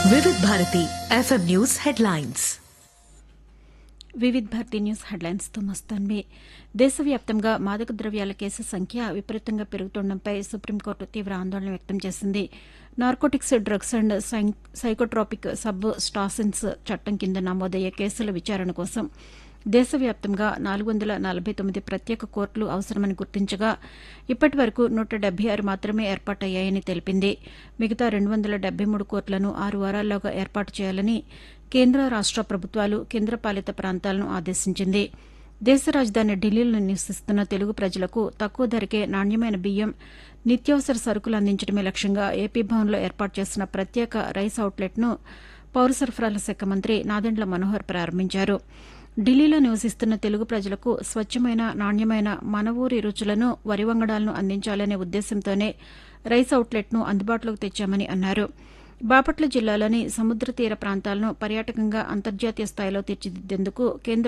Vividh Bharati FM news headlines Vividh Bharati news హెడ్లైన్స్తో మస్తాన్వి దేశవ్యాప్తంగా మాదక ద్రవ్యాల కేసు సంఖ్య విపరీతంగా పెరుగుతుండటంపై సుప్రీంకోర్టు తీవ్ర ఆందోళన వ్యక్తం చేసింది narcotics drugs and psychotropic substances చట్టం కింద నమోదయ్యే కేసుల విచారణ కోసం దేశవ్యాప్తంగా నాలుగు వందల నలభై తొమ్మిది ప్రత్యేక కోర్టులు అవసరమని గుర్తించగా ఇప్పటి వరకు నూట డెబ్బై ఆరు మాత్రమే ఏర్పాటయ్యాయని తెలిపింది మిగతా రెండు వందల డెబ్బై మూడు కోర్టులను ఆరు వారాల్లోగా ఏర్పాటు చేయాలని కేంద్ర రాష్ట ప్రభుత్వాలు కేంద్రపాలిత ప్రాంతాలను ఆదేశించింది దేశ రాజధాని ఢిల్లీలో నివసిస్తున్న తెలుగు ప్రజలకు తక్కువ ధరకే నాణ్యమైన బియ్యం నిత్యావసర సరుకులు అందించడమే లక్ష్యంగా ఏపీ భవన్లో ఏర్పాటు చేసిన ప్రత్యేక రైస్ అవుట్లెట్ను పౌర సరఫరాల శాఖ మంత్రి నాదెండ్ల మనోహర్ ప్రారంభించారు ఢిల్లీలో నివసిస్తున్న తెలుగు ప్రజలకు స్వచ్ఛమైన నాణ్యమైన మన ఊరి రుచులను వరి వంగడాలను అందించాలనే ఉద్దేశంతోనే రైస్ అవుట్లెట్ను అందుబాటులోకి తెచ్చామని అన్నారు బాపట్ల జిల్లాలోని సముద్ర తీర ప్రాంతాలను పర్యాటకంగా అంతర్జాతీయ స్థాయిలో తీర్చిదిద్దేందుకు కేంద్ర